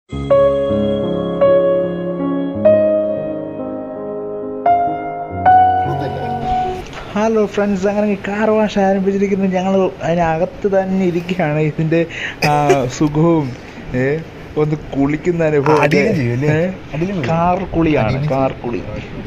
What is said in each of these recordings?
Hello friends അങ്ങനെ car wash ആരംഭിച്ചിരിക്കുന്നു ഞങ്ങൾ അതിനകത്ത് തന്നെ ഇരിക്കുകയാണ് ഇതിൻ്റെ ആ, സുഖവും ഏ, ഒന്ന് കുളിക്കുന്ന അനുഭവം അടിയിലും ചെയ്യും അല്ലേ? ഏ, അടിയിലും വീഴും. കാർ കുളിയാണ് അടിയിലും കാർ കുളി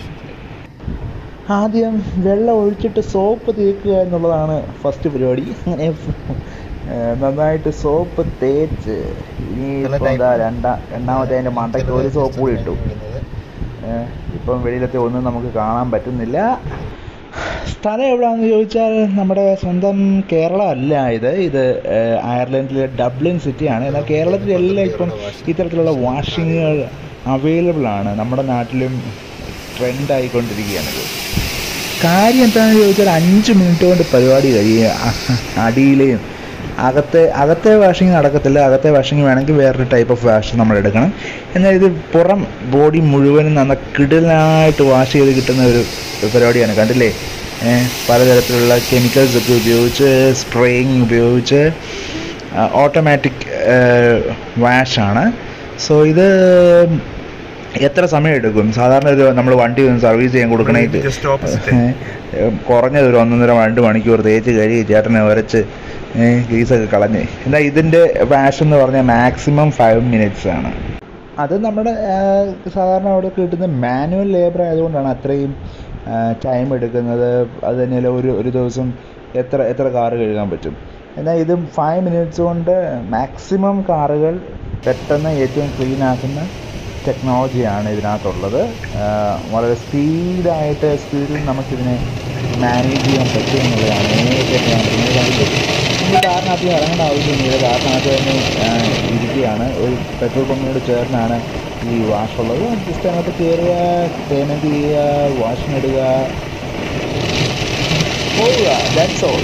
ആദ്യം വെള്ളം ഒഴിച്ചിട്ട് സോപ്പ് തേക്കുക എന്നുള്ളതാണ് ഫസ്റ്റ് പരിപാടി അങ്ങനെ ഏ, നന്നായിട്ട് സോപ്പ് തേച്ച് ഇനി ഇപ്പം എന്താ രണ്ടാ രണ്ടാമത്തെ അതിൻ്റെ മണ്ടയ്ക്ക് ഒരു സോപ്പ് കൂടി ഇട്ടു ഏഹ് ഇപ്പം വെളിയിലത്തെ ഒന്നും നമുക്ക് കാണാൻ പറ്റുന്നില്ല സ്ഥലം എവിടെയാണെന്ന് ചോദിച്ചാൽ നമ്മുടെ സ്വന്തം കേരളം അല്ല ഇത് ഇത് ഏഹ് അയർലൻഡിലെ ഡബ്ലിൻ സിറ്റിയാണ് എന്നാൽ കേരളത്തിലെല്ലാം ഇപ്പം ഇത്തരത്തിലുള്ള വാഷിങ്ങുകൾ അവൈലബിൾ ആണ് നമ്മുടെ നാട്ടിലും ട്രെൻഡ് ആയിക്കൊണ്ടിരിക്കുകയാണിത് കാര്യം എന്താണെന്ന് ചോദിച്ചാൽ അഞ്ച് മിനിറ്റ് കൊണ്ട് പരിപാടി കഴിയുക അടിയിലെയും അകത്തെ അകത്തെ വാഷിംഗ് നടക്കത്തില്ല അകത്തെ വാഷിംഗ് വേണമെങ്കിൽ വേറൊരു ടൈപ്പ് ഓഫ് വാഷ് നമ്മൾ എടുക്കണം എന്നാൽ ഇത് പുറം ബോഡി മുഴുവനും നന്ന കിടലായിട്ട് വാഷ് ചെയ്ത് കിട്ടുന്ന ഒരു പരിപാടിയാണ് കണ്ടില്ലേ ഏഹ് പലതരത്തിലുള്ള കെമിക്കൽസ് ഒക്കെ ഉപയോഗിച്ച് സ്പ്രേയിങ് ഉപയോഗിച്ച് ഓട്ടോമാറ്റിക് വാഷാണ് സോ ഇത് എത്ര സമയം എടുക്കും സാധാരണ ഒരു നമ്മൾ വണ്ടി ഒന്ന് സർവീസ് ചെയ്യാൻ കൊടുക്കണമെങ്കിൽ Just opposite. ഏഹ് കുറഞ്ഞത് ഒരു ഒന്നൊന്നര രണ്ട് മണിക്കൂർ തേച്ച് കഴുകി ചേട്ടനെ ഉരച്ച് ഗ്രീസൊക്കെ കളഞ്ഞ് എന്നാൽ ഇതിൻ്റെ വാഷ് എന്ന് പറഞ്ഞാൽ മാക്സിമം ഫൈവ് മിനിറ്റ്സ് ആണ് അത് നമ്മുടെ ആഹ്, സാധാരണ അവിടെ കിട്ടുന്ന മാനുവൽ ലേബർ ആയതുകൊണ്ടാണ് അത്രയും ടൈം എടുക്കുന്നത് അത് തന്നെയല്ല ഒരു ഒരു ദിവസം എത്ര എത്ര കാറ് കഴുകാൻ പറ്റും എന്നാൽ ഇത് ഫൈവ് മിനിറ്റ്സ് കൊണ്ട് മാക്സിമം കാറുകൾ പെട്ടെന്ന് ഏറ്റവും ക്ലീൻ ആക്കുന്ന ടെക്നോളജിയാണ് ഇതിനകത്തുള്ളത് ആഹ് വളരെ സ്പീഡായിട്ട് സ്പീഡിൽ നമുക്കിതിനെ മാനേജ് ചെയ്യാൻ പറ്റും എന്നുള്ളതാണ് ഏറ്റവും ഞാൻ പിന്നീട് കണ്ടത് നമ്മൾ കാറിനകത്ത് ഇറങ്ങേണ്ട ആവശ്യമൊന്നുമില്ല കാറിനകത്ത് തന്നെ ആഹ് ഇരിക്കുകയാണ് ഒരു പെട്രോൾ പമ്പിനോട് ചേർന്നാണ് ഈ വാഷ് ഉള്ളത് ജസ്റ്റ് അതിനകത്ത് കയറുക പേയ്മെൻറ്റ് ചെയ്യുക വാഷിനിടുക പോവുക ദാറ്റ്സ് ഓൾ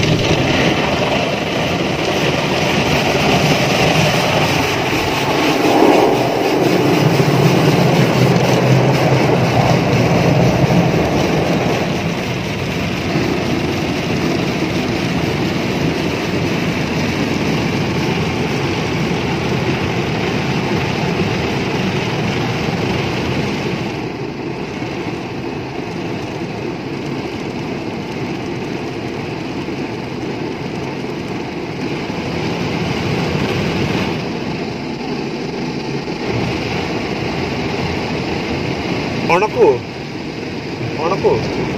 ഉണക്കൂ ഉണക്കൂ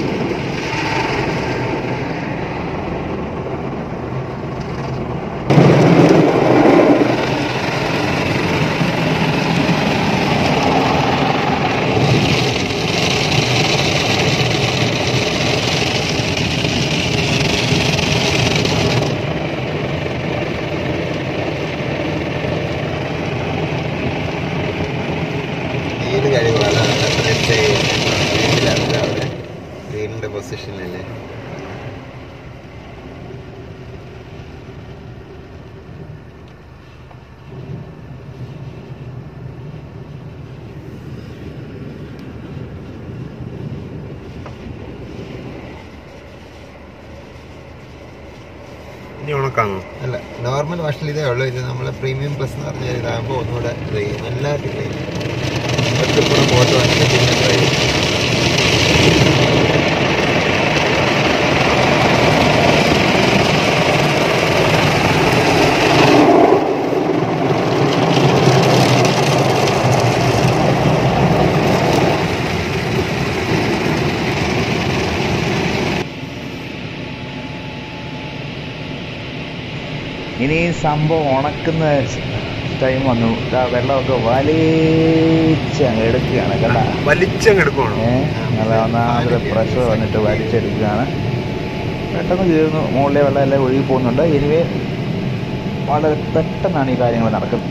വീട് കഴിവാണ് ഫ്രണ്ട് വീട്ടിലാണ് അവിടെ വീടിന്റെ പൊസിഷനിലല്ലേ ഇനി ഉണക്കാണോ അല്ല നോർമൽ വാഷിൽ ഇതേ ഉള്ളൂ ഇത് നമ്മളെ പ്രീമിയം പ്ലസ് എന്ന് പറഞ്ഞാൽ ഇതാകുമ്പോൾ ഒന്നുകൂടെ ഇത് ചെയ്യും നല്ലതായിട്ട് ക്ലീൻ ഒറ്റപ്പുറം ബോട്ട് വാങ്ങിയിട്ട് പിന്നെ ട്രൈ ചെയ്യും ഇനി സംഭവം ഉണക്കുന്ന ടൈം വന്നു ദാ വെള്ളമൊക്കെ വലിച്ച് അങ്ങ് എടുക്കുകയാണ് കണ്ട വലിച്ചങ്ങ് എടുക്കുവാണോ ഏഹ് നല്ല ഒന്നാമത് പ്രഷർ വന്നിട്ട് വലിച്ചെടുക്കുകയാണ് പെട്ടെന്ന് തീർന്നു മുകളിലെ വെള്ളം എല്ലാം ഒഴുകി പോകുന്നുണ്ട് എനിവേ വളരെ പെട്ടെന്നാണ് ഈ കാര്യങ്ങൾ നടക്കുന്നത്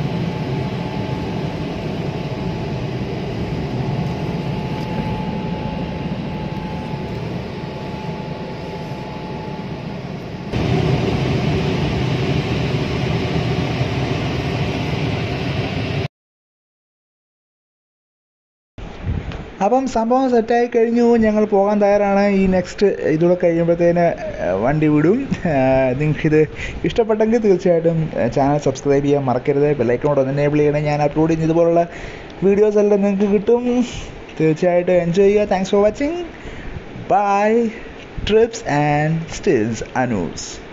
അപ്പം സംഭവം സെറ്റായി കഴിഞ്ഞു ഞങ്ങൾ പോകാൻ തയ്യാറാണ് ഈ നെക്സ്റ്റ് ഇതൂടെ കഴിയുമ്പോഴത്തേന് വണ്ടി വിടും നിങ്ങൾക്കിത് ഇഷ്ടപ്പെട്ടെങ്കിൽ തീർച്ചയായിട്ടും ചാനൽ സബ്സ്ക്രൈബ് ചെയ്യാൻ മറക്കരുത് ബെല്ലൈക്കണോട് ഒന്ന് എനേബിൾ ചെയ്യണേ ഞാൻ അപ്ലോഡ് ചെയ്യുന്ന ഇതുപോലുള്ള വീഡിയോസ് എല്ലാം നിങ്ങൾക്ക് കിട്ടും തീർച്ചയായിട്ടും എൻജോയ് ചെയ്യുക thanks for watching bye trips and stills Anu's